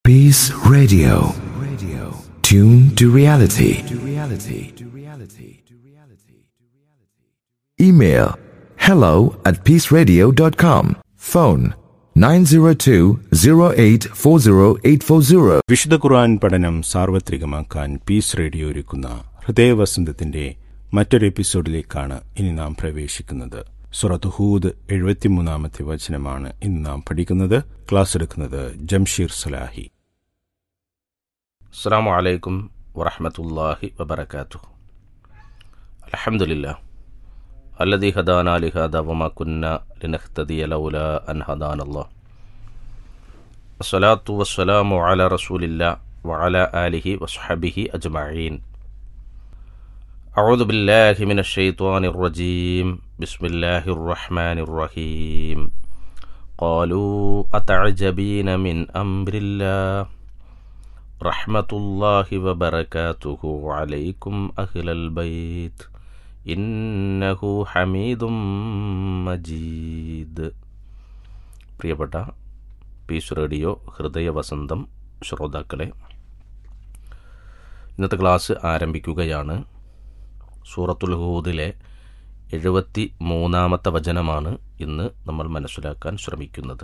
Peace Radio. Radio. Tune to reality. To reality. To reality. To reality. Email hello at peaceradio.com. Phone 902-0840840. വിശുദ്ധ ഖുർആൻ പഠനം സാർവത്രികമാക്കാൻ piece radio ഒരുക്കുന്ന ഹൃദയവസന്തത്തിന്റെ മറ്റൊരു എപ്പിസോഡിലേക്കാണ് ഇനി നാം പ്രവേശിക്കുന്നത് സുറത്ത് ഹൂദ് എഴുപത്തിമൂന്നാമത്തെ വചനമാണ് ഇന്ന് നാം പഠിക്കുന്നത് ക്ലാസ് എടുക്കുന്നത് ജംഷീർ സലാഹി അസ്സാം വലൈക്കും വറഹമത്തല്ലാഹി വബർക്കാത്തു അലഹമുല്ല അല്ലദി ഹദാന ലിഹദ വമ കുന്ന ലിനഹ്തദിയ ലൗല അൻ ഹദാനല്ലാ അസ്സലാത്തു വസ്സലാമു അല റസൂലില്ല വഅല ആലിഹി വസ്ഹബിഹി അജ്മഈൻ أعوذ بالله من الشيطان الرجيم بسم الله الرحمن الرحيم قالوا أتعجبين من أمر الله رحمة الله وبركاته عليكم أهل البيت إنه حميد مجيد പ്രിയപ്പെട്ട പീസ് റേഡിയോ ഹൃദയവസന്തം ശ്രോതാക്കളെ ഇന്നത്തെ ക്ലാസ് ആരംഭിക്കുകയാണ് സൂറത്തുൽ ഹൂദിലെ എഴുപത്തി മൂന്നാമത്തെ വചനമാണ് ഇന്ന് നമ്മൾ മനസ്സിലാക്കാൻ ശ്രമിക്കുന്നത്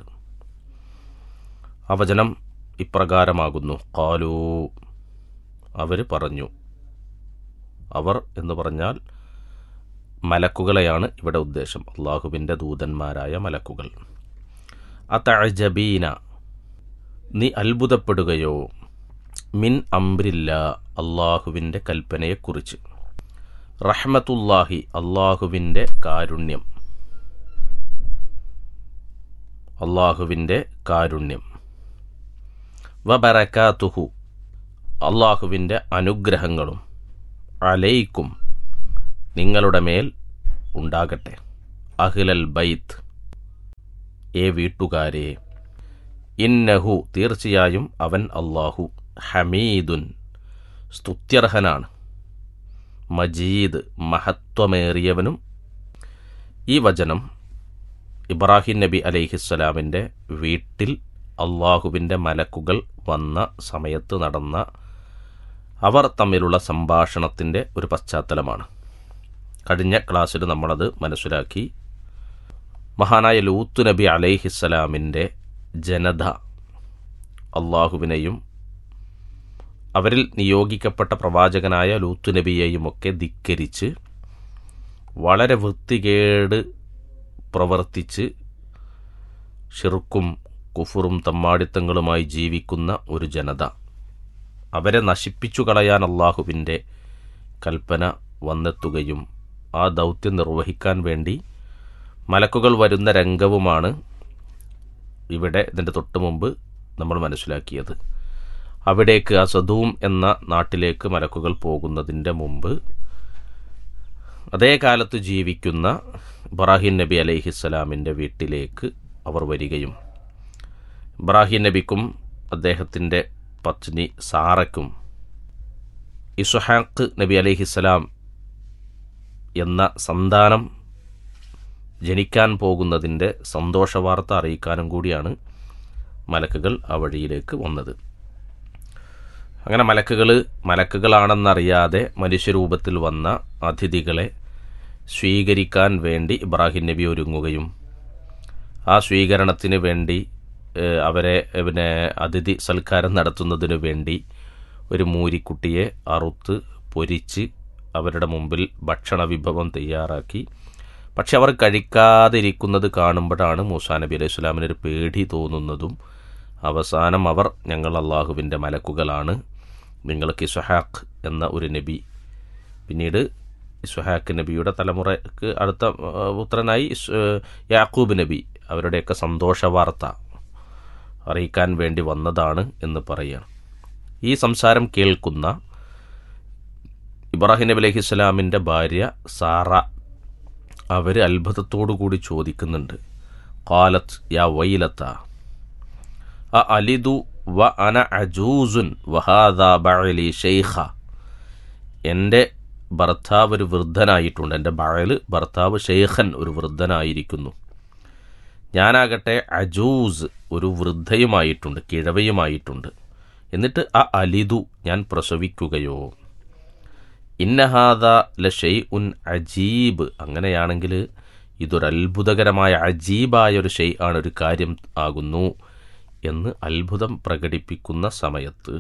ആ വചനം ഇപ്രകാരമാകുന്നു കാലൂ അവർ പറഞ്ഞു അവർ എന്ന് പറഞ്ഞാൽ മലക്കുകളെയാണ് ഇവിടെ ഉദ്ദേശം അള്ളാഹുവിൻ്റെ ദൂതന്മാരായ മലക്കുകൾ അതഅജബീന നീ അത്ഭുതപ്പെടുകയോ മിൻ അംബ്രില്ല അള്ളാഹുവിൻ്റെ കൽപ്പനയെക്കുറിച്ച് റഹ്മത്തുല്ലാഹി അള്ളാഹുവിൻ്റെ കാരുണ്യം അള്ളാഹുവിൻ്റെ കാരുണ്യം വബറക്കാത്തുഹു അള്ളാഹുവിൻ്റെ അനുഗ്രഹങ്ങളും അലൈക്കും നിങ്ങളുടെ മേൽ ഉണ്ടാകട്ടെ അഹിലൽ ബൈത്ത് ഏ വീട്ടുകാരെ ഇന്നഹു തീർച്ചയായും അവൻ അള്ളാഹു ഹമീദുൻ സ്തുത്യർഹനാണ് മജീദ് മഹത്വമേറിയവനും ഈ വചനം ഇബ്രാഹിം നബി അലൈഹിസ്സലാമിൻ്റെ വീട്ടിൽ അള്ളാഹുവിൻ്റെ മലക്കുകൾ വന്ന സമയത്ത് നടന്ന അവർ തമ്മിലുള്ള സംഭാഷണത്തിൻ്റെ ഒരു പശ്ചാത്തലമാണ് കഴിഞ്ഞ ക്ലാസ്സിൽ നമ്മളത് മനസ്സിലാക്കി മഹാനായ ലൂത്ത് നബി അലൈഹിസ്സലാമിൻ്റെ ജനത അള്ളാഹുവിനെയും അവരിൽ നിയോഗിക്കപ്പെട്ട പ്രവാചകനായ ലൂത്ത് നബിയെയും ഒക്കെ ധിക്കരിച്ച് വളരെ വൃത്തികേട് പ്രവർത്തിച്ച് ഷിർക്കും കുഫുറും തമ്മാടിത്തങ്ങളുമായി ജീവിക്കുന്ന ഒരു ജനത അവരെ നശിപ്പിച്ചു കളയാൻ അള്ളാഹുവിൻ്റെ കൽപ്പന വന്നെത്തുകയും ആ ദൗത്യം നിർവഹിക്കാൻ വേണ്ടി മലക്കുകൾ വരുന്ന രംഗവുമാണ് ഇവിടെ ഇതിൻ്റെ തൊട്ട് മുമ്പ് നമ്മൾ മനസ്സിലാക്കിയത് അവിടേക്ക് ആ സദൂം എന്ന നാട്ടിലേക്ക് മലക്കുകൾ പോകുന്നതിൻ്റെ മുമ്പ് അതേ കാലത്ത് ജീവിക്കുന്ന ഇബ്രാഹിം നബി അലൈഹിസ്സലാമിൻ്റെ വീട്ടിലേക്ക് അവർ വരികയും ഇബ്രാഹിം നബിക്കും അദ്ദേഹത്തിൻ്റെ പത്നി സാറയ്ക്കും ഇസുഹാഖ് നബി അലൈഹിസ്സലാം എന്ന സന്താനം ജനിക്കാൻ പോകുന്നതിൻ്റെ സന്തോഷവാർത്ത അറിയിക്കാനും കൂടിയാണ് മലക്കുകൾ ആ വഴിയിലേക്ക് വന്നത് അങ്ങനെ മലക്കുകൾ മലക്കുകളാണെന്നറിയാതെ മനുഷ്യരൂപത്തിൽ വന്ന അതിഥികളെ സ്വീകരിക്കാൻ വേണ്ടി ഇബ്രാഹിം നബി ഒരുങ്ങുകയും ആ സ്വീകരണത്തിന് വേണ്ടി ഏഹ്, അവരെ പിന്നെ അതിഥി സൽക്കാരം നടത്തുന്നതിനു വേണ്ടി ഒരു മൂരിക്കുട്ടിയെ അറുത്ത് പൊരിച്ച് അവരുടെ മുമ്പിൽ ഭക്ഷണ വിഭവം തയ്യാറാക്കി പക്ഷെ അവർ കഴിക്കാതിരിക്കുന്നത് കാണുമ്പോഴാണ് മൂസാ നബി അലൈഹി സ്വലാമിനൊരു പേടി തോന്നുന്നതും അവസാനം അവർ ഞങ്ങൾ അള്ളാഹുവിൻ്റെ മലക്കുകളാണ് നിങ്ങൾക്ക് ഇസ്ഹാഖ് എന്ന ഒരു നബി പിന്നീട് ഇസ്ഹാഖ് നബിയുടെ തലമുറക്ക് അടുത്ത ആ, പുത്രനായി ഇസ്- യാക്കൂബ് നബി അവരുടെയൊക്കെ സന്തോഷ വാർത്ത അറിയിക്കാൻ വേണ്ടി വന്നതാണ് എന്ന് പറയുകയാണ് ഈ സംസാരം കേൾക്കുന്ന ഇബ്രാഹിം നബി അലൈഹി സ്വലാമിൻ്റെ ഭാര്യ സാറ അവർ അത്ഭുതത്തോടു കൂടി ചോദിക്കുന്നുണ്ട് കാലത്ത് യാ വൈലത്ത അ അലിദു വ അന അജൂസുൻ വഹാദ ബഅലി ഷെയ്ഖ എൻ്റെ ഭർത്താവ് ഒരു വൃദ്ധനായിട്ടുണ്ട് എൻ്റെ ബഅല് ഭർത്താവ് ഷെയ്ഖൻ ഒരു വൃദ്ധനായിരിക്കുന്നു ഞാനാകട്ടെ അജൂസ് ഒരു വൃദ്ധയുമായിട്ടുണ്ട് കിഴവയുമായിട്ടുണ്ട് എന്നിട്ട് അ അലിതു ഞാൻ പ്രസവിക്കുകയോ ഇന്നഹാദ ല ഷെയ് ഉൻ അജീബ് അങ്ങനെയാണെങ്കിൽ ഇതൊരു അത്ഭുതകരമായ അജീബായ ഒരു ഷെയ് ആണ് ഒരു കാര്യം ആകുന്നു എന്ന് അത്ഭുതം പ്രകടിപ്പിക്കുന്ന സമയത്ത്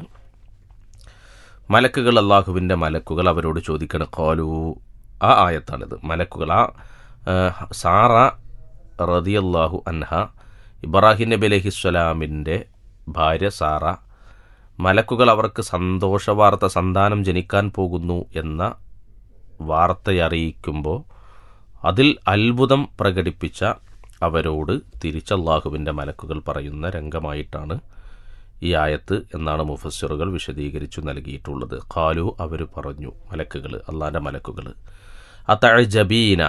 മലക്കുകൾ അള്ളാഹുവിൻ്റെ മലക്കുകൾ അവരോട് ചോദിക്കണം കോലു ആ ആയത്താണിത് മലക്കുകൾ ആ ആ, സാറ റതിയല്ലാഹു അൻഹ ഇബ്രാഹിം നബി അലഹിസ്വലാമിൻ്റെ ഭാര്യ സാറ മലക്കുകൾ അവർക്ക് സന്തോഷ വാർത്ത സന്താനം ജനിക്കാൻ പോകുന്നു എന്ന വാർത്തയറിയിക്കുമ്പോൾ അതിൽ അത്ഭുതം പ്രകടിപ്പിച്ച അവരോട് തിരിച്ച് അള്ളാഹുവിൻ്റെ മലക്കുകൾ പറയുന്ന രംഗമായിട്ടാണ് ഈ ആയത്ത് എന്നാണ് മുഫസ്സിറുകൾ വിശദീകരിച്ചു നൽകിയിട്ടുള്ളത് ഖാലു അവർ പറഞ്ഞു മലക്കുകൾ അള്ളാൻ്റെ മലക്കുകൾ അതഴജബീന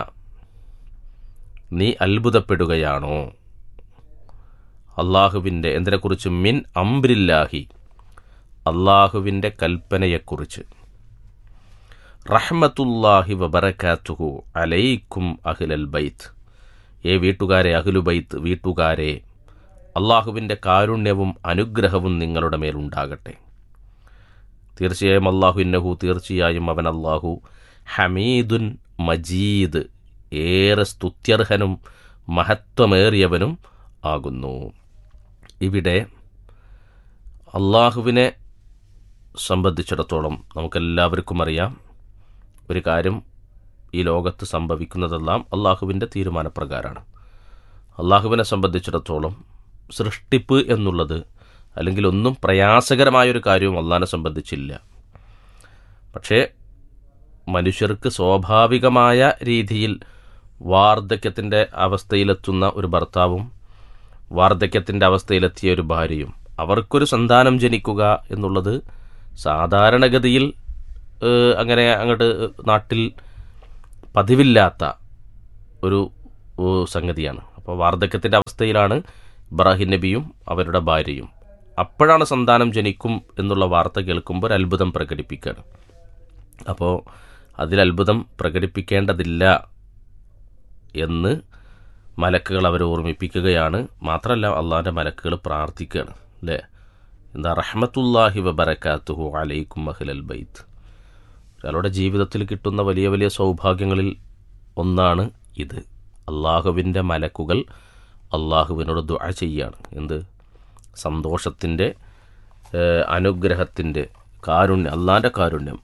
നീ അത്ഭുതപ്പെടുകയാണോ അള്ളാഹുവിൻ്റെ എന്തിനെക്കുറിച്ച് മിൻ അംബ്രില്ലാഹി അള്ളാഹുവിൻ്റെ കൽപ്പനയെക്കുറിച്ച് റഹ്മത്തുല്ലാഹി വബറക്കാത്തുഹു അലൈക്കും അഹ്ലൽ ബൈത്ത് ഏ വീട്ടുകാരെ അഹ്ലു ബൈത്ത് വീട്ടുകാരെ അള്ളാഹുവിൻ്റെ കാരുണ്യവും അനുഗ്രഹവും നിങ്ങളുടെ മേലുണ്ടാകട്ടെ തീർച്ചയായും അള്ളാഹു ഇന്നഹു തീർച്ചയായും അവൻ അള്ളാഹു ഹമീദുൻ മജീദ് ഏറെ സ്തുത്യർഹനും മഹത്വമേറിയവനും ആകുന്നു ഇവിടെ അള്ളാഹുവിനെ സംബന്ധിച്ചിടത്തോളം നമുക്കെല്ലാവർക്കും അറിയാം ഒരു കാര്യം ഈ ലോകത്ത് സംഭവിക്കുന്നതെല്ലാം അള്ളാഹുവിൻ്റെ തീരുമാനപ്രകാരമാണ് അള്ളാഹുവിനെ സംബന്ധിച്ചിടത്തോളം സൃഷ്ടിപ്പ് എന്നുള്ളത് അല്ലെങ്കിൽ ഒന്നും പ്രയാസകരമായൊരു കാര്യവും അള്ളാഹിനെ സംബന്ധിച്ചില്ല പക്ഷേ മനുഷ്യർക്ക് സ്വാഭാവികമായ രീതിയിൽ വാർദ്ധക്യത്തിൻ്റെ അവസ്ഥയിലെത്തുന്ന ഒരു ഭർത്താവും വാർദ്ധക്യത്തിൻ്റെ അവസ്ഥയിലെത്തിയ ഒരു ഭാര്യയും അവർക്കൊരു സന്താനം ജനിക്കുക എന്നുള്ളത് സാധാരണഗതിയിൽ ഏഹ്, അങ്ങനെ അങ്ങോട്ട് നാട്ടിൽ പതിവില്ലാത്ത ഒരു ഏഹ്, സംഗതിയാണ് അപ്പോൾ വാർദ്ധക്യത്തിൻ്റെ അവസ്ഥയിലാണ് ഇബ്രാഹിം നബിയും അവരുടെ ഭാര്യയും അപ്പോഴാണ് സന്താനം ജനിക്കും എന്നുള്ള വാർത്ത കേൾക്കുമ്പോൾ ഒരു അത്ഭുതം പ്രകടിപ്പിക്കുകയാണ് അപ്പോൾ അതിൽ അത്ഭുതം പ്രകടിപ്പിക്കേണ്ടതില്ല എന്ന് മലക്കുകൾ അവരെ ഓർമ്മിപ്പിക്കുകയാണ് മാത്രമല്ല അള്ളാഹിൻ്റെ മലക്കുകൾ പ്രാർത്ഥിക്കുകയാണ് അല്ലേ എന്താ റഹ്മത്തുല്ലാഹി വബറക്കാത്തുഹു അലൈക്കും അഹ്ലൽ ബൈത്ത് ഒരാളുടെ ജീവിതത്തിൽ കിട്ടുന്ന വലിയ വലിയ സൗഭാഗ്യങ്ങളിൽ ഒന്നാണ് ഇത് അള്ളാഹുവിൻ്റെ മലക്കുകൾ അള്ളാഹുവിനോട് ദുആ ചെയ്യാണ് എന്ത് സന്തോഷത്തിൻ്റെ അനുഗ്രഹത്തിൻ്റെ കാരുണ്യം അള്ളാഹിൻ്റെ കാരുണ്യം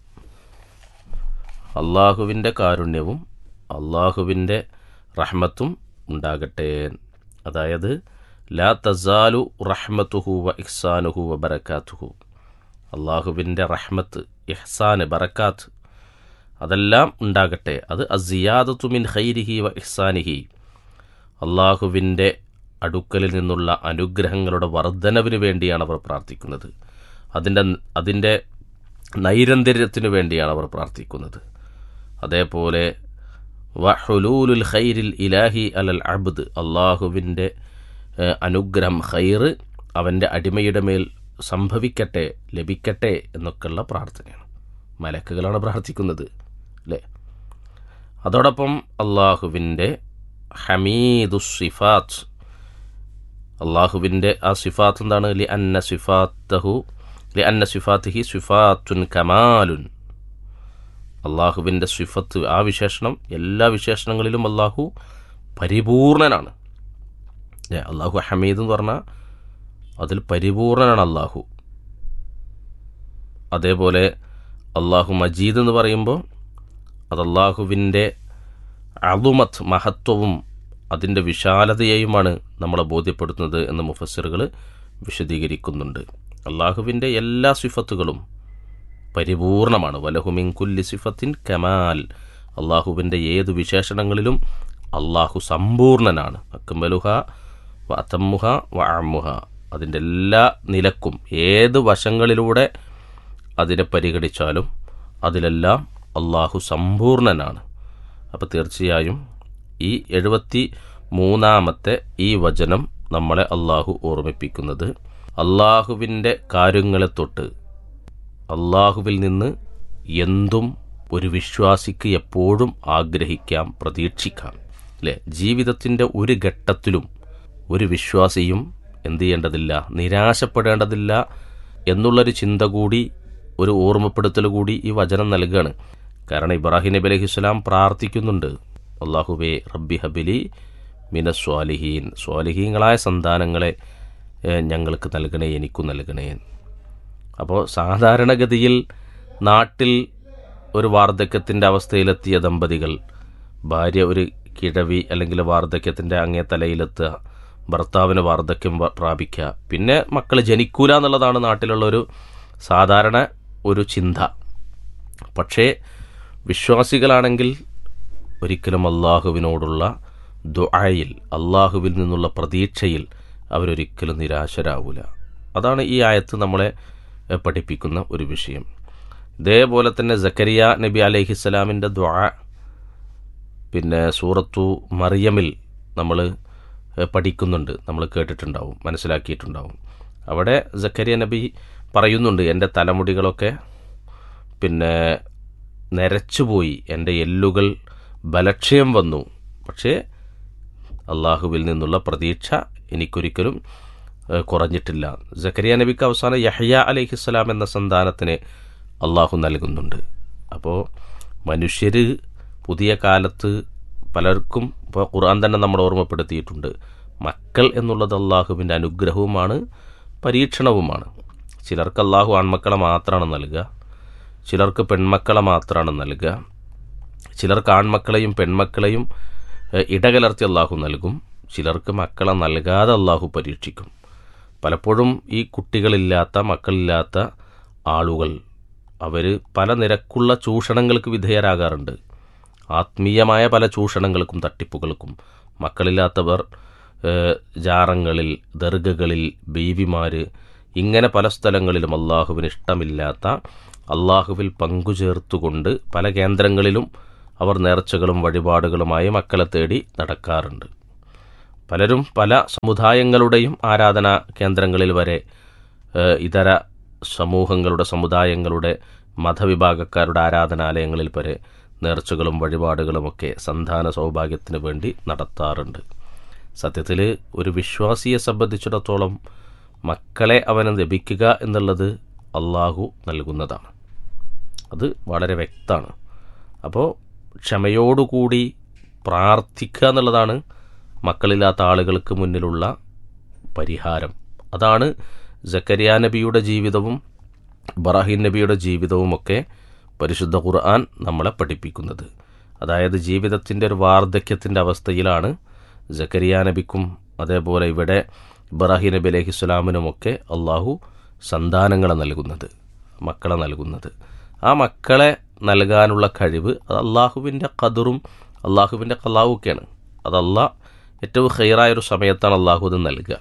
അള്ളാഹുവിൻ്റെ കാരുണ്യവും അള്ളാഹുവിൻ്റെ റഹ്മത്തും ഉണ്ടാകട്ടെ അതായത് ലാ തസാലു റഹ്മത്തുഹു വ ഇഹ്സാനുഹു വ ബറക്കാത്തുഹു അള്ളാഹുവിൻ്റെ റഹ്മത്ത് ഇഹ്സാന് ബറക്കാത്ത് അതെല്ലാം ഉണ്ടാകട്ടെ അത് അസിയാദത്തു മിൻ ഖൈരിഹി വ ഇഹ്സാനിഹി അള്ളാഹുവിൻ്റെ അടുക്കലിൽ നിന്നുള്ള അനുഗ്രഹങ്ങളുടെ വർധനവിന് വേണ്ടിയാണ് അവർ പ്രാർത്ഥിക്കുന്നത് അതിൻ്റെ അതിൻ്റെ നൈരന്തര്യത്തിനു വേണ്ടിയാണ് അവർ പ്രാർത്ഥിക്കുന്നത് അതേപോലെ വഹുലൂലുൽ ഖൈരിൽ ഇലാഹി അലൽ അബ്ദ് അള്ളാഹുവിൻ്റെ ഏഹ്, അനുഗ്രഹം ഖൈറ് അവൻ്റെ അടിമയുടെ മേൽ സംഭവിക്കട്ടെ ലഭിക്കട്ടെ എന്നൊക്കെയുള്ള പ്രാർത്ഥനയാണ് മലക്കുകളാണ് പ്രാർത്ഥിക്കുന്നത് അല്ലേ അതോടൊപ്പം അള്ളാഹുവിൻ്റെ ഹമീദു സിഫാത്ത് അള്ളാഹുവിൻ്റെ ആ സിഫാത്ത് എന്താണ് ലി അന്ന സിഫാത്തഹു ലി അന്ന സിഫാത്തിഹി സിഫാത്തുൻ കമാലുൻ അള്ളാഹുവിൻ്റെ സിഫത്ത് ആ വിശേഷണം എല്ലാ വിശേഷണങ്ങളിലും അള്ളാഹു പരിപൂർണനാണ് ഏ, അള്ളാഹു ഹമീദ് എന്ന് പറഞ്ഞാൽ അതിൽ പരിപൂർണനാണ് അള്ളാഹു അതേപോലെ അള്ളാഹു മജീദ് എന്ന് പറയുമ്പോൾ അത് അള്ളാഹുവിൻ്റെ അളുമത്ത് മഹത്വവും അതിൻ്റെ വിശാലതയെയുമാണ് നമ്മളെ ബോധ്യപ്പെടുത്തുന്നത് എന്ന് മുഫസ്സിറുകൾ വിശദീകരിക്കുന്നുണ്ട് അള്ളാഹുവിൻ്റെ എല്ലാ സിഫത്തുകളും പരിപൂർണമാണ് വലഹുമിൻ കുല്ലി സിഫത്തിൻ കമാൽ അള്ളാഹുവിൻ്റെ ഏത് വിശേഷണങ്ങളിലും അള്ളാഹു സമ്പൂർണനാണ് അക്കമലുഹ വ അതമ്മുഹ വ അമ്മുഹ അതിൻ്റെ എല്ലാ നിലക്കും ഏത് വശങ്ങളിലൂടെ അതിനെ പരിഗണിച്ചാലും അതിലെല്ലാം അള്ളാഹു സമ്പൂർണനാണ് അപ്പോൾ തീർച്ചയായും ഈ എഴുപത്തി മൂന്നാമത്തെ ഈ വചനം നമ്മളെ അള്ളാഹു ഓർമ്മിപ്പിക്കുന്നത് അള്ളാഹുവിൻ്റെ കാര്യങ്ങളെ തൊട്ട് അള്ളാഹുവിൽ നിന്ന് എന്തും ഒരു വിശ്വാസിക്ക് എപ്പോഴും ആഗ്രഹിക്കാം പ്രതീക്ഷിക്കാം അല്ലേ ജീവിതത്തിൻ്റെ ഒരു ഘട്ടത്തിലും ഒരു വിശ്വാസിയും എന്ത് ചെയ്യേണ്ടതില്ല നിരാശപ്പെടേണ്ടതില്ല എന്നുള്ളൊരു ചിന്ത കൂടി ഒരു ഓർമ്മപ്പെടുത്തൽ കൂടി ഈ വചനം നൽകുകയാണ് കാരണം ഇബ്രാഹിം നബി അലൈഹി സ്വലാം പ്രാർത്ഥിക്കുന്നുണ്ട് അള്ളാഹുബേ റബ്ബി ഹബിലി മിന സ്വാലിഹീൻ സ്വാലിഹീങ്ങളായ സന്താനങ്ങളെ ഏഹ്, ഞങ്ങൾക്ക് നൽകണേ എനിക്കും നൽകണേ അപ്പോൾ സാധാരണഗതിയിൽ നാട്ടിൽ ഒരു വാർദ്ധക്യത്തിൻ്റെ അവസ്ഥയിലെത്തിയ ദമ്പതികൾ ഭാര്യ ഒരു കിഴവി അല്ലെങ്കിൽ വാർദ്ധക്യത്തിൻ്റെ അങ്ങേ തലയിലെത്തുക ഭർത്താവിന് വാർദ്ധക്യം വ- പ്രാപിക്കുക പിന്നെ മക്കൾ ജനിക്കൂല എന്നുള്ളതാണ് നാട്ടിലുള്ള ഒരു സാധാരണ ഒരു ചിന്ത പക്ഷേ വിശ്വാസികളാണെങ്കിൽ ഒരിക്കലും അള്ളാഹുവിനോടുള്ള ദുആയിൽ അള്ളാഹുവിൽ നിന്നുള്ള പ്രതീക്ഷയിൽ അവരൊരിക്കലും നിരാശരാവൂല അതാണ് ഈ ആയത്ത് നമ്മളെ എഹ്, പഠിപ്പിക്കുന്ന ഒരു വിഷയം ഇതേപോലെ തന്നെ സക്കരിയ നബി അലൈഹിസ്സലാമിൻ്റെ ദ്വാ പിന്നെ സൂറത്തു മറിയമിൽ നമ്മൾ പഠിക്കുന്നുണ്ട് നമ്മൾ കേട്ടിട്ടുണ്ടാവും മനസ്സിലാക്കിയിട്ടുണ്ടാവും അവിടെ സക്കരിയ നബി പറയുന്നുണ്ട് എൻ്റെ തലമുടികളൊക്കെ പിന്നെ നരച്ചുപോയി എൻ്റെ എല്ലുകൾ ബലക്ഷയം വന്നു പക്ഷേ അള്ളാഹുവിൽ നിന്നുള്ള പ്രതീക്ഷ എനിക്കൊരിക്കലും ഏഹ്, കുറഞ്ഞിട്ടില്ല സക്കരിയ നബിക്ക് അവസാനം യഹ്യ അലൈഹിസ്സലാം എന്ന സന്താനത്തിന് അള്ളാഹു നൽകുന്നുണ്ട് അപ്പോൾ മനുഷ്യർ പുതിയ കാലത്ത് പലർക്കും ഇപ്പോൾ ഖുർആൻ തന്നെ നമ്മൾ ഓർമ്മപ്പെടുത്തിയിട്ടുണ്ട് മക്കൾ എന്നുള്ളത് അള്ളാഹുവിൻ്റെ അനുഗ്രഹവുമാണ് പരീക്ഷണവുമാണ് ചിലർക്ക് അള്ളാഹു ആൺമക്കളെ മാത്രമാണ് നൽകുക ചിലർക്ക് പെൺമക്കളെ മാത്രമാണ് നൽകുക ചിലർക്ക് ആൺമക്കളെയും പെൺമക്കളെയും ഏഹ്, ഇടകലർത്തി അള്ളാഹു നൽകും ചിലർക്ക് മക്കളെ നൽകാതെ അള്ളാഹു പരീക്ഷിക്കും പലപ്പോഴും ഈ കുട്ടികളില്ലാത്ത മക്കളില്ലാത്ത ആളുകൾ അവർ പല നിരക്കുള്ള ചൂഷണങ്ങൾക്ക് വിധേയരാകാറുണ്ട് ആത്മീയമായ പല ചൂഷണങ്ങൾക്കും തട്ടിപ്പുകൾക്കും മക്കളില്ലാത്തവർ ഏഹ്, ജാറങ്ങളിൽ ദർഗകളിൽ ബീവിമാർ ഇങ്ങനെ പല സ്ഥലങ്ങളിലും അള്ളാഹുവിന് ഇഷ്ടമില്ലാത്ത അള്ളാഹുവിൽ പങ്കുചേർത്തുകൊണ്ട് പല കേന്ദ്രങ്ങളിലും അവർ നേർച്ചകളും വഴിപാടുകളുമായി മക്കളെ തേടി നടക്കാറുണ്ട് പലരും പല സമുദായങ്ങളുടെയും ആരാധനാ കേന്ദ്രങ്ങളിൽ വരെ ഏഹ്, ഇതര സമൂഹങ്ങളുടെ സമുദായങ്ങളുടെ മതവിഭാഗക്കാരുടെ ആരാധനാലയങ്ങളിൽ വരെ നേർച്ചകളും വഴിപാടുകളുമൊക്കെ സന്താന സൗഭാഗ്യത്തിന് വേണ്ടി നടത്താറുണ്ട് സത്യത്തിൽ ഒരു വിശ്വാസിയെ സംബന്ധിച്ചിടത്തോളം മക്കളെ അവന് ലഭിക്കുക എന്നുള്ളത് അള്ളാഹു നൽകുന്നതാണ് അത് വളരെ വ്യക്തമാണ് അപ്പോൾ ക്ഷമയോടുകൂടി പ്രാർത്ഥിക്കുക എന്നുള്ളതാണ് മക്കളില്ലാത്ത ആളുകൾക്ക് മുന്നിലുള്ള പരിഹാരം അതാണ് ജക്കരിയ നബിയുടെ ജീവിതവും ബറാഹിൻ നബിയുടെ ജീവിതവുമൊക്കെ പരിശുദ്ധ ഖുർആൻ നമ്മളെ പഠിപ്പിക്കുന്നത് അതായത് ജീവിതത്തിൻ്റെ ഒരു വാർദ്ധക്യത്തിൻ്റെ അവസ്ഥയിലാണ് ജക്കരിയ നബിക്കും അതേപോലെ ഇവിടെ ഇബ്രാഹിം നബി അലൈഹി സ്വലാമിനുമൊക്കെ അള്ളാഹു സന്താനങ്ങളെ നൽകുന്നത് മക്കളെ നൽകുന്നത് ആ മക്കളെ നൽകാനുള്ള കഴിവ് അത് അള്ളാഹുവിൻ്റെ കതിറും അള്ളാഹുവിൻ്റെ കലാവൊക്കെയാണ് അത് അള്ളാഹ് ഏറ്റവും ഹൈറായൊരു സമയത്താണ് അള്ളാഹു ഇത് നൽകുക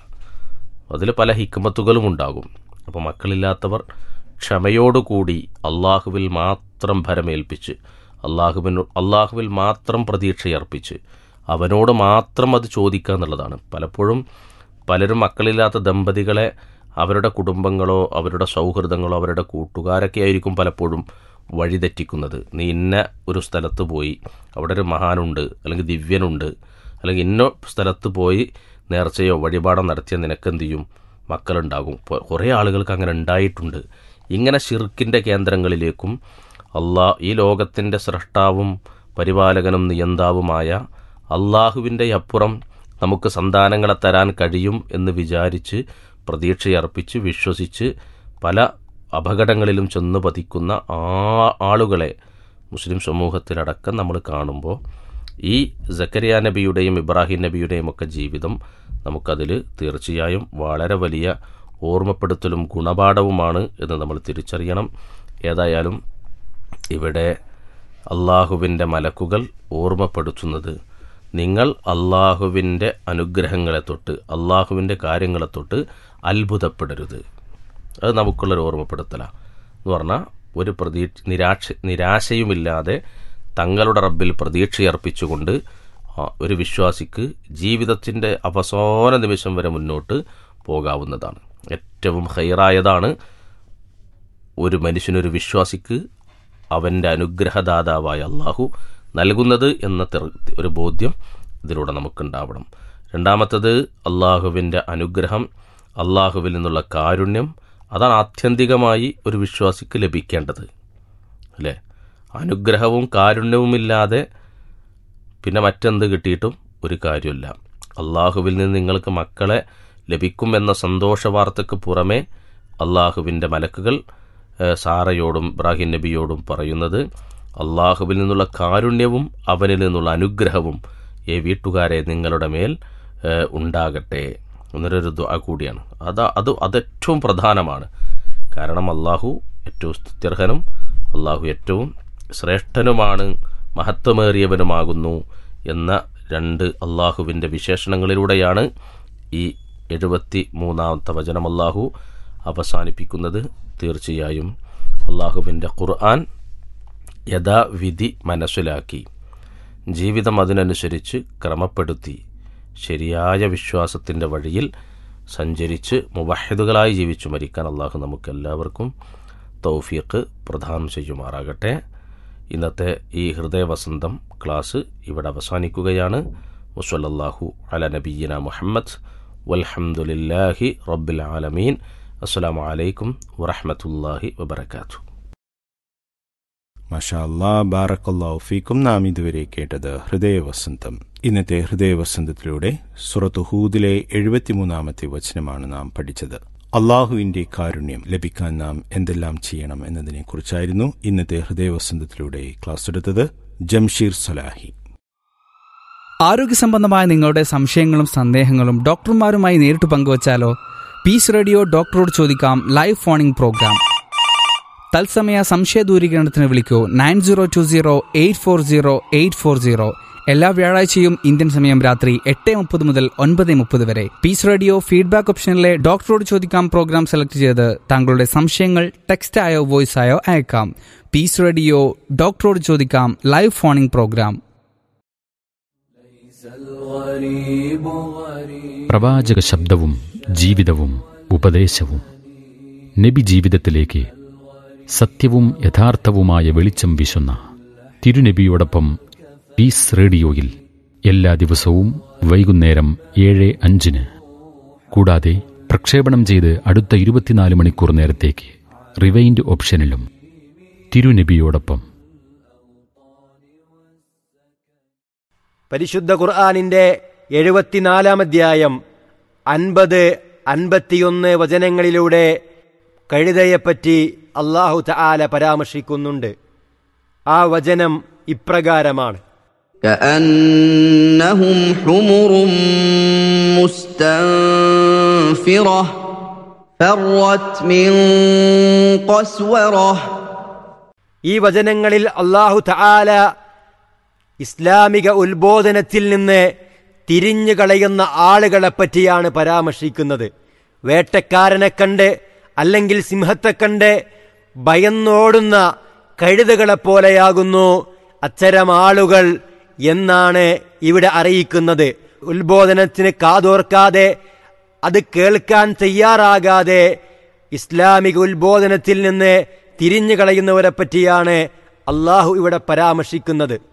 അതിൽ പല ഹിക്മത്തുകളും ഉണ്ടാകും അപ്പോൾ മക്കളില്ലാത്തവർ ക്ഷമയോടുകൂടി അള്ളാഹുവിൽ മാത്രം ഭരമേൽപ്പിച്ച് അള്ളാഹുവിനോ അള്ളാഹുവിൽ മാത്രം പ്രതീക്ഷയർപ്പിച്ച് അവനോട് മാത്രം അത് ചോദിക്കുക എന്നുള്ളതാണ് പലപ്പോഴും പലരും മക്കളില്ലാത്ത ദമ്പതികളെ അവരുടെ കുടുംബങ്ങളോ അവരുടെ സൗഹൃദങ്ങളോ അവരുടെ കൂട്ടുകാരൊക്കെ ആയിരിക്കും പലപ്പോഴും വഴിതെറ്റിക്കുന്നത് നീ ഇന്ന ഒരു സ്ഥലത്ത് പോയി അവിടെ ഒരു മഹാനുണ്ട് അല്ലെങ്കിൽ ദിവ്യനുണ്ട് അല്ലെങ്കിൽ ഇന്ന സ്ഥലത്ത് പോയി നേർച്ചയോ വഴിപാടോ നടത്തിയ നിനക്കെന്ത് ചെയ്യും മക്കളുണ്ടാകും ഇപ്പോൾ കുറേ ആളുകൾക്ക് അങ്ങനെ ഉണ്ടായിട്ടുണ്ട് ഇങ്ങനെ ഷിർക്കിൻ്റെ കേന്ദ്രങ്ങളിലേക്കും അള്ളാ ഈ ലോകത്തിൻ്റെ സൃഷ്ടാവും പരിപാലകനും നിയന്താവുമായ അള്ളാഹുവിൻ്റെ അപ്പുറം നമുക്ക് സന്താനങ്ങളെ തരാൻ കഴിയും എന്ന് വിചാരിച്ച് പ്രതീക്ഷയർപ്പിച്ച് വിശ്വസിച്ച് പല അപകടങ്ങളിലും ചെന്ന് പതിക്കുന്ന ആ ആളുകളെ മുസ്ലിം സമൂഹത്തിലടക്കം നമ്മൾ കാണുമ്പോൾ ഈ സക്കരിയ നബിയുടെയും ഇബ്രാഹിം നബിയുടെയും ഒക്കെ ജീവിതം നമുക്കതിൽ തീർച്ചയായും വളരെ വലിയ ഓർമ്മപ്പെടുത്തലും ഗുണപാഠവുമാണ് എന്ന് നമ്മൾ തിരിച്ചറിയണം ഏതായാലും ഇവിടെ അള്ളാഹുവിൻ്റെ മലക്കുകൾ ഓർമ്മപ്പെടുത്തുന്നത് നിങ്ങൾ അള്ളാഹുവിൻ്റെ അനുഗ്രഹങ്ങളെ തൊട്ട് അള്ളാഹുവിൻ്റെ കാര്യങ്ങളെ തൊട്ട് അത്ഭുതപ്പെടരുത് അത് നമുക്കുള്ളൊരു ഓർമ്മപ്പെടുത്തലാണ് എന്ന് പറഞ്ഞാൽ ഒരു പ്രതീക്ഷ നിരാശ നിരാശയുമില്ലാതെ തങ്ങളുടെ റബ്ബിൽ പ്രതീക്ഷയർപ്പിച്ചുകൊണ്ട് ആ, ഒരു വിശ്വാസിക്ക് ജീവിതത്തിൻ്റെ അവസാന നിമിഷം വരെ മുന്നോട്ട് പോകാവുന്നതാണ് ഏറ്റവും ഹൈറായതാണ് ഒരു മനുഷ്യനൊരു വിശ്വാസിക്ക് അവൻ്റെ അനുഗ്രഹദാതാവായ അള്ളാഹു നൽകുന്നത് എന്ന തെർ- ഒരു ബോധ്യം ഇതിലൂടെ നമുക്കുണ്ടാവണം രണ്ടാമത്തത് അള്ളാഹുവിൻ്റെ അനുഗ്രഹം അള്ളാഹുവിൽ നിന്നുള്ള കാരുണ്യം അതാണ് ആത്യന്തികമായി ഒരു വിശ്വാസിക്ക് ലഭിക്കേണ്ടത് അല്ലേ അനുഗ്രഹവും കാരുണ്യവുമില്ലാതെ പിന്നെ മറ്റെന്ത് കിട്ടിയിട്ടും ഒരു കാര്യമില്ല അള്ളാഹുവിൽ നിന്ന് നിങ്ങൾക്ക് മക്കളെ ലഭിക്കും എന്ന സന്തോഷ വാർത്തയ്ക്ക് പുറമെ അള്ളാഹുവിൻ്റെ മലക്കുകൾ ഏഹ്, സാറയോടും ഇബ്രാഹിം നബിയോടും പറയുന്നത് അള്ളാഹുവിൽ നിന്നുള്ള കാരുണ്യവും അവനിൽ നിന്നുള്ള അനുഗ്രഹവും ഏ വീട്ടുകാരെ നിങ്ങളുടെ മേൽ ഏഹ്, ഉണ്ടാകട്ടെ എന്നൊരു ദുആ കൂടിയാണ് അത് അത് അതേറ്റവും പ്രധാനമാണ് കാരണം അള്ളാഹു ഏറ്റവും സ്തുത്യർഹനും അള്ളാഹു ഏറ്റവും ശ്രേഷ്ഠനുമാണ് മഹത്വമേറിയവനുമാകുന്നു എന്ന രണ്ട് അള്ളാഹുവിൻ്റെ വിശേഷണങ്ങളിലൂടെയാണ് ഈ എഴുപത്തി മൂന്നാമത്തെ വചനം അള്ളാഹു അവസാനിപ്പിക്കുന്നത് തീർച്ചയായും അള്ളാഹുവിൻ്റെ ഖുർആൻ യഥാവിധി മനസ്സിലാക്കി ജീവിതം അതിനനുസരിച്ച് ക്രമപ്പെടുത്തി ശരിയായ വിശ്വാസത്തിൻ്റെ വഴിയിൽ സഞ്ചരിച്ച് മുവഹിദുകളായി ജീവിച്ചു മരിക്കാൻ അള്ളാഹു നമുക്കെല്ലാവർക്കും തൗഫീഖ് പ്രദാനം ചെയ്യുമാറാകട്ടെ ഇന്നത്തെ ഈ ഹൃദയവസന്തം ക്ലാസ് ഇവിടെ അവസാനിക്കുകയാണ് വസ്വലല്ലാഹു അല നബീന മുഹമ്മദ് വൽഹംദുലില്ലാഹി റബ്ബിൽ ആലമീൻ അസ്സലാമു അലൈക്കും വറഹ്മത്തുള്ളാഹി വബറകാതുഹു മഷാ അല്ലാ ബാറക്കല്ലാഹു ഫീക്കും നാം ഇതുവരെ കേട്ടത് ഹൃദയവസന്തം ഇന്നത്തെ ഹൃദയവസന്തത്തിലൂടെ സുറത്ത് ഹൂദിലെ എഴുപത്തിമൂന്നാമത്തെ വചനമാണ് നാം പഠിച്ചത് അള്ളാഹുവിന്റെ കാരുണ്യം ലഭിക്കാൻ നാം എന്തെല്ലാം ചെയ്യണം എന്നതിനെക്കുറിച്ചായിരുന്നു ഇന്നത്തെ ഹൃദയവസന്തത്തിലൂടെ ക്ലാസ് എടുത്തത് ജംഷീർ സലാഹി ആരോഗ്യസംബന്ധമായ നിങ്ങളുടെ സംശയങ്ങളും സന്ദേഹങ്ങളും ഡോക്ടർമാരുമായി നേരിട്ട് പങ്കുവച്ചാലോ പീസ് റേഡിയോ ഡോക്ടറോട് ചോദിക്കാം ലൈവ് ഫോണിംഗ് പ്രോഗ്രാം തത്സമയ സംശയ ദൂരീകരണത്തിന് വിളിക്കൂ nine zero two zero eight four zero eight four zero എല്ലാ വ്യാഴാഴ്ചയും ഇന്ത്യൻ സമയം രാത്രി എട്ട് മുപ്പത് മുതൽ ഒൻപത് മുപ്പത് വരെ പീസ് റേഡിയോ ഫീഡ്ബാക്ക് ഓപ്ഷനിലെ ഡോക്ടറോട് ചോദിക്കാം പ്രോഗ്രാം സെലക്ട് ചെയ്ത് താങ്കളുടെ സംശയങ്ങൾ ടെക്സ്റ്റ് ആയോ വോയിസ് ആയോ അയക്കാം പീസ് റേഡിയോ ഡോക്ടറോട് ചോദിക്കാം ലൈവ് ഫോണിംഗ് പ്രോഗ്രാം പ്രവാചക ശബ്ദവും ജീവിതവും ഉപദേശവും നബി ജീവിതത്തിലേക്ക് സത്യവും യഥാർത്ഥവുമായ വെളിച്ചം വീശുന്ന തിരുനബിയോടൊപ്പം പീസ് റേഡിയോയിൽ എല്ലാ ദിവസവും വൈകുന്നേരം ഏഴ് അഞ്ചിന് കൂടാതെ പ്രക്ഷേപണം ചെയ്ത് അടുത്ത ഇരുപത്തിനാല് മണിക്കൂർ നേരത്തേക്ക് റിവൈൻഡ് ഓപ്ഷനിലും തിരുനബിയോടൊപ്പം പരിശുദ്ധ ഖുർആാനിന്റെ എഴുപത്തിനാലാം അധ്യായം അൻപത് അൻപത്തിയൊന്ന് വചനങ്ങളിലൂടെ കഴുതയെപ്പറ്റി അള്ളാഹു തആല പരാമർശിക്കുന്നുണ്ട് ആ വചനം ഇപ്രകാരമാണ് كأنهم حمر مستنفرة فرت من قسورة ഈ വചനങ്ങളിൽ അള്ളാഹു തആല ഇസ്ലാമിക ഉത്ബോധനത്തിൽ നിന്ന് തിരിഞ്ഞു കളയുന്ന ആളുകളെ പറ്റിയാണ് പരാമർശിക്കുന്നത് വേട്ടക്കാരനെ കണ്ട് അല്ലെങ്കിൽ സിംഹത്തെ കണ്ട് ഭയന്നോടുന്ന കഴുതകളെപ്പോലെയാകുന്നു അത്തരം ആളുകൾ എന്നാണ് ഇവിടെ അറിയിക്കുന്നത് ഉത്ബോധനത്തിന് കാതോർക്കാതെ അത് കേൾക്കാൻ തയ്യാറാകാതെ ഇസ്ലാമിക ഉത്ബോധനത്തിൽ നിന്ന് തിരിഞ്ഞു കളയുന്നവരെ പറ്റിയാണ് അള്ളാഹു ഇവിടെ പരാമർശിക്കുന്നത്